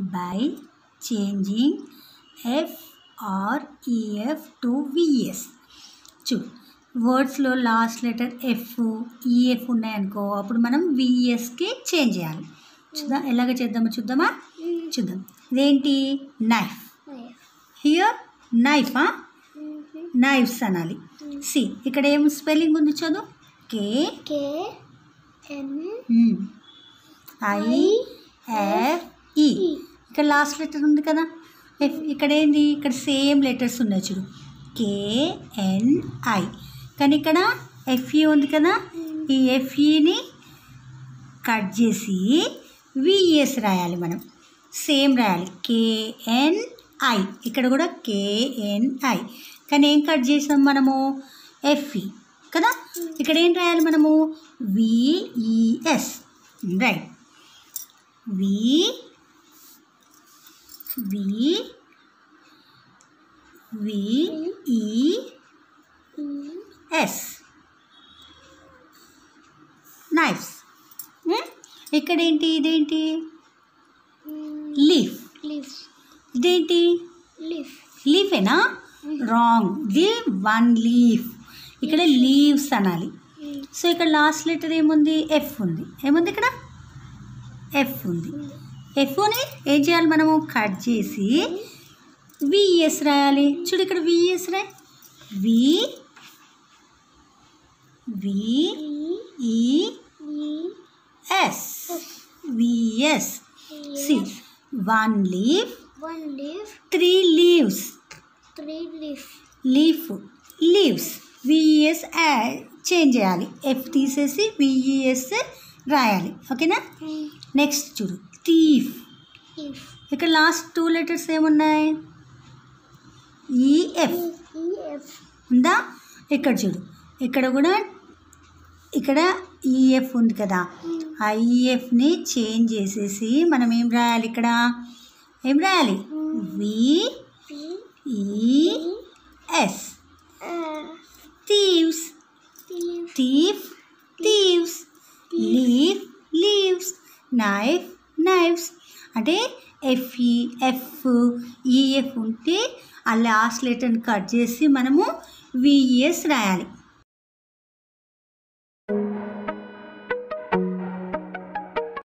by changing F or E F to V S చూ వర్డ్స్లో last letter F E F ఉన్నాయనుకో అప్పుడు మనం విఎస్కి చేంజ్ చేయాలి చూద్దాం ఎలాగ చేద్దామో చూద్దామా చూద్దాం ఇదేంటి నైఫ్ హియర్ నైఫ్ నైఫ్స్ అనాలి సి ఇక్కడ ఏం స్పెల్లింగ్ ఉంది చదువు కే కే ఎన్ ఐ ఎఫ్ ఈ ఇక్కడ లాస్ట్ లెటర్ ఉంది కదా ఎఫ్ ఇక్కడ ఏంది ఇక్కడ సేమ్ లెటర్స్ ఉన్నాయి చూడు కేఎన్ఐ కానీ ఇక్కడ ఎఫ్ఈ ఉంది కదా ఈ ఎఫ్ఈని కట్ చేసి విఎస్ రాయాలి మనం సేమ్ రాయాలి కేఎన్ఐ ఇక్కడ కూడా కేఎన్ఐ కానీ ఏం కట్ చేసాం మనము ఎఫ్ఈ కదా ఇక్కడ ఏం రాయాలి మనము విఈఎస్ right we we V E yes knifes ఇక్కడ ఏంటి ఇదేంటి లీఫ్ లీఫ్ ఇదేంటి లీఫ్ లీఫేనా రాంగ్ ది వన్ లీఫ్ ఇక్కడ లీవ్స్ అనాలి సో ఇక్కడ లాస్ట్ లెటర్ ఏముంది ఎఫ్ ఉంది ఏముంది ఇక్కడ ఎఫ్ ఉంది ఎఫ్ని ఏం చేయాలి మనము కట్ చేసి విఎస్ రాయాలి చూడు ఇక్కడ VS Roy V V E S V S see one leaf one leaf three leaves three leaf leaf leaves V E S change చేయాలి ఎఫ్ తీసేసి విఈఎస్ రాయాలి ఓకేనా నెక్స్ట్ చూడు థీఫ్ లీఫ్ ఇక్కడ లాస్ట్ టూ లెటర్స్ ఏమున్నాయి ఈఎఫ్ ఈఎఫ్ ఉందా ఇక్కడ చూడు ఇక్కడ కూడా ఇక్కడ ఈఎఫ్ ఉంది కదా ఆ ఈఎఫ్ని చేంజ్ చేసేసి మనం ఏం రాయాలి ఇక్కడ ఏం రాయాలి V E S thieves thief thieves leave leaves knife knives అంటే ఎఫ్ఈ ఎఫ్ ఈఎఫ్ ఉంటే ఆ లాస్ట్ లెటర్ని కట్ చేసి మనము విఈఎస్ రాయాలి